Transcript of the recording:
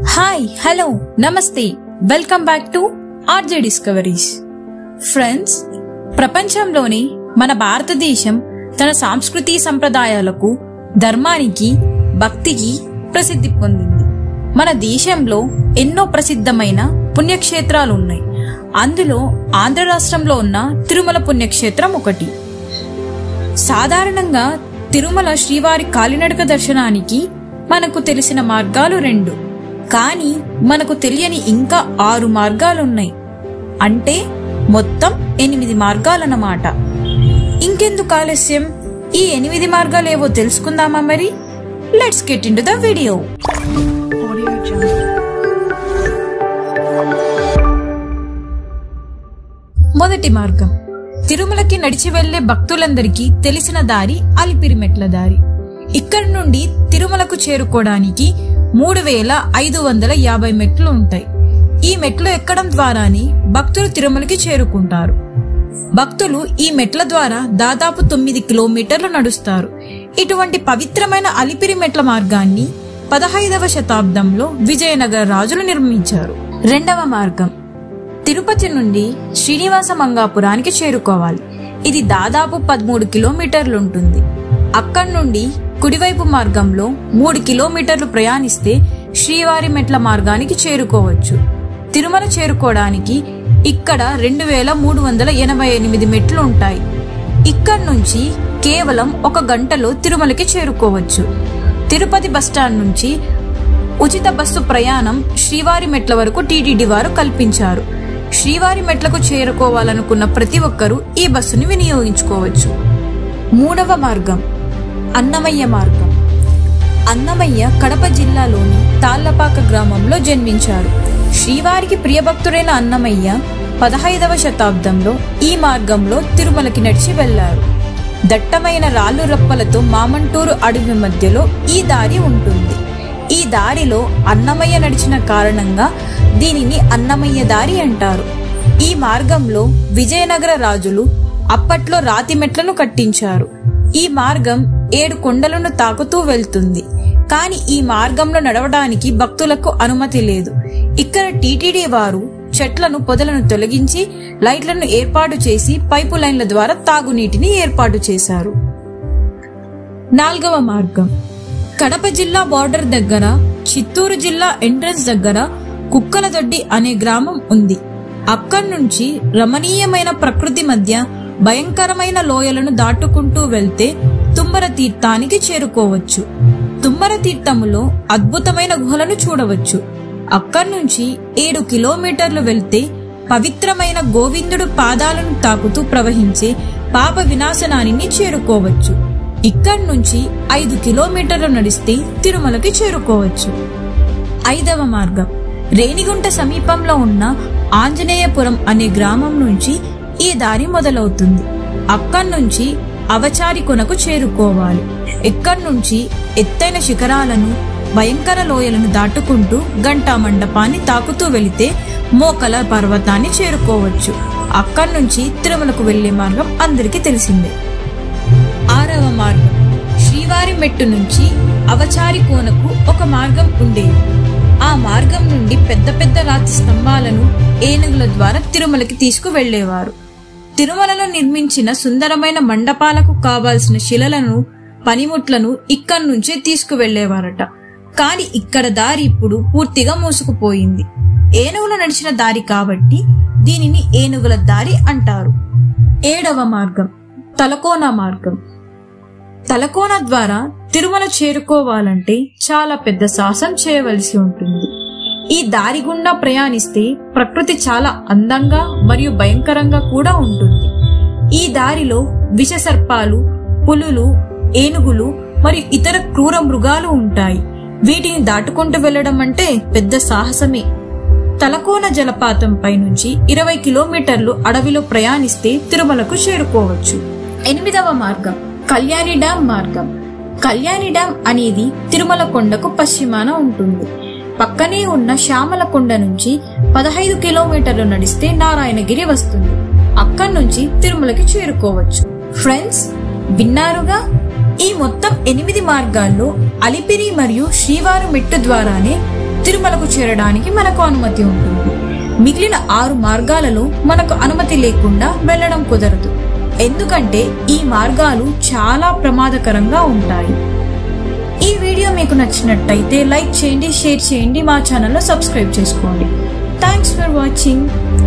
Hi hello నమస్తే welcome back to RJ discoveries friends ప్రపంచంలోనే మన భారతదేశం తన సాంస్కృతి సంప్రదాయాలకు ధర్మానికి భక్తికి ప్రసిద్ధి పొందింది మన దేశంలో ఎన్నో ప్రసిద్ధమైన పుణ్యక్షేత్రాలు ఉన్నాయి అందులో ఆంధ్ర రాష్ట్రంలో ఉన్న తిరుమల పుణ్యక్షేత్రం ఒకటి సాధారణంగా తిరుమల శ్రీవారి కాలినడక దర్శనానికి మనకు తెలిసిన మార్గాలు రెండు కానీ మనకు తెలియని ఇంకా ఆరు మార్గాలున్నాయి అంటే మొత్తం ఎనిమిది మార్గాలన్నమాట ఇంకెందుకు ఆలస్యం ఈ ఎనిమిది మార్గాలేవో తెలుసుకుందామా మరి let's get into the video Audio Jungle. మొదటి మార్గం తిరుమలకి నడిచి వెళ్లే భక్తులందరికీ తెలిసిన దారి అలిపిరి మెట్ల దారి ఇక్కడి నుండి తిరుమలకు చేరుకోవడానికి మూడు వేల ఐదు వందల యాభై మెట్లు ఉంటాయి ఈ మెట్లు ఎక్కడం ద్వారానే భక్తులు తిరుమలకి చేరుకుంటారు భక్తులు ఈ మెట్ల ద్వారా దాదాపు తొమ్మిది కిలోమీటర్లు నడుస్తారు ఇటువంటి పవిత్రమైన అలిపిరి మెట్ల మార్గాన్ని పదహైదవ శతాబ్దంలో విజయనగర రాజులు నిర్మించారు రెండవ మార్గం తిరుపతి నుండి శ్రీనివాస మంగాపురానికి చేరుకోవాలి ఇది దాదాపు పదమూడు కిలోమీటర్లు ఉంటుంది అక్కడి నుండి కుడివైపు మార్గంలో మూడు కిలోమీటర్లు ప్రయాణిస్తే శ్రీవారి మెట్ల మార్గానికి చేరుకోవచ్చు తిరుమల చేరుకోవడానికి ఇక్కడ రెండు వేల మూడు వందల ఎనభై ఎనిమిది మెట్లు ఉంటాయి ఇక్కడి నుంచి కేవలం ఒక గంటలో తిరుమలకి చేరుకోవచ్చు తిరుపతి బస్టాండ్ నుంచి ఉచిత బస్సు ప్రయాణం శ్రీవారి మెట్ల వరకు టీటీడీ వారు కల్పించారు శ్రీవారి మెట్లకు చేరుకోవాలనుకున్న ప్రతి ఒక్కరూ ఈ బస్సుని వినియోగించుకోవచ్చు మూడవ మార్గం అన్నమయ్య మార్గం అన్నమయ్య కడప జిల్లాలోని తాళ్లపాక గ్రామంలో జన్మించారు శ్రీవారికి ప్రియభక్తుడైన అన్నమయ్య పదహైదవ శతాబ్దంలో ఈ మార్గంలో తిరుమలకి నడిచి వెళ్లారు దట్టమైన రాళ్ళు రప్పలతో మామంటూరు అడవి మధ్యలో ఈ దారి ఉంటుంది ఈ దారిలో అన్నమయ్య నడిచిన కారణంగా దీనిని అన్నమయ్య దారి అంటారు ఈ మార్గంలో విజయనగర రాజులు అప్పట్లో రాతి మెట్లను కట్టించారు ఈ మార్గం ఏడు కొండలను తాకుతూ వెళ్తుంది కానీ ఈ మార్గంలో నడవడానికి భక్తులకు అనుమతి లేదు ఇక్కడ టీటీడీ వారు చెట్లను పొదలను తొలగించి లైట్లను ఏర్పాటు చేసి పైపు లైన్ల ద్వారా తాగునీటిని ఏర్పాటు చేశారు నాలుగవ మార్గం కడప జిల్లా బార్డర్ దగ్గర చిత్తూరు జిల్లా ఎంట్రన్స్ దగ్గర కుక్కలదొడ్డి అనే గ్రామం ఉంది అక్కడి నుంచి రమణీయమైన ప్రకృతి మధ్య భయంకరమైన లోయలను దాటుకుంటూ వెళ్తే తుమ్మర తీర్థానికి చేరుకోవచ్చు తుమ్మర తీర్థములో అద్భుతమైన గుహలను చూడవచ్చు అక్కడి నుంచి ఏడు కిలోమీటర్లు వెళ్తే పవిత్రమైన గోవిందుడు పాదాలను తాకుతూ ప్రవహించే పాప వినాశనాన్ని చేరుకోవచ్చు ఇక్కడి నుంచి ఐదు కిలోమీటర్లు నడిస్తే తిరుమలకి చేరుకోవచ్చు ఐదవ మార్గం రేణిగుంట సమీపంలో ఉన్న ఆంజనేయపురం అనే గ్రామం నుంచి ఈ దారి మొదలవుతుంది అక్కడి నుంచి అవచారి కొనకు చేరుకోవాలి ఇక్కడి నుంచి ఎత్తైన శిఖరాలను భయంకర లోయలను దాటుకుంటూ గంటా మండపాన్ని తాకుతూ వెళితే మోకల పర్వతాన్ని చేరుకోవచ్చు అక్కడి నుంచి తిరుమలకు వెళ్లే మార్గం అందరికీ తెలిసిందే ఆరవ మార్గం శ్రీవారి మెట్టు నుంచి అవచారి కోనకు ఒక మార్గం ఉండేది ఆ మార్గం నుండి పెద్ద పెద్ద రాతి స్తంభాలను ఏనుగుల ద్వారా తిరుమలకి తీసుకువెళ్లేవారు తిరుమలలో నిర్మించిన సుందరమైన మండపాలకు కావాల్సిన శిలలను పనిముట్లను ఇక్కడి నుంచే తీసుకువెళ్లేవారట కాని ఇక్కడ దారి ఇప్పుడు పూర్తిగా మూసుకుపోయింది ఏనుగులు నడిచిన దారి కాబట్టి దీనిని ఏనుగుల దారి అంటారు ఏడవ మార్గం తలకోన మార్గం తలకోన ద్వారా తిరుమల చేరుకోవాలంటే చాలా పెద్ద సాహసం చేయవలసి ఉంటుంది ఈ దారి గుండా ప్రయాణిస్తే ప్రకృతి చాలా అందంగా మరియు భయంకరంగా కూడా ఉంటుంది ఈ దారిలో విషసర్పాలు పులులు ఏనుగులు మరియు ఇతర క్రూర మృగాలు ఉంటాయి వీటిని దాటుకుంటూ వెళ్లడం అంటే పెద్ద సాహసమే తలకోన జలపాతం పై నుంచి ఇరవై కిలోమీటర్లు అడవిలో ప్రయాణిస్తే తిరుమలకు చేరుకోవచ్చు ఎనిమిదవ మార్గం కళ్యాణి డ్యాం మార్గం కళ్యాణి డ్యాం అనేది తిరుమల కొండకు పశ్చిమాన ఉంటుంది పక్కనే ఉన్న శ్యామల కొండ నుంచి పదహైదు కిలోమీటర్లు నడిస్తే నారాయణగిరి వస్తుంది అక్కడి నుంచి తిరుమలకి చేరుకోవచ్చు ఫ్రెండ్స్ విన్నారుగా ఈ మొత్తం ఎనిమిది మార్గాల్లో అలిపిరి మరియు శ్రీవారు మెట్టు ద్వారానే తిరుమలకు చేరడానికి మనకు అనుమతి ఉంటుంది మిగిలిన ఆరు మార్గాలలో మనకు అనుమతి లేకుండా వెళ్ళడం కుదరదు ఎందుకంటే ఈ మార్గాలు చాలా ప్రమాదకరంగా ఉంటాయి ఈ వీడియో మీకు నచ్చినట్టయితే లైక్ చేయండి షేర్ చేయండి మా ఛానల్లో సబ్స్క్రైబ్ చేసుకోండి థ్యాంక్స్ ఫర్ వాచింగ్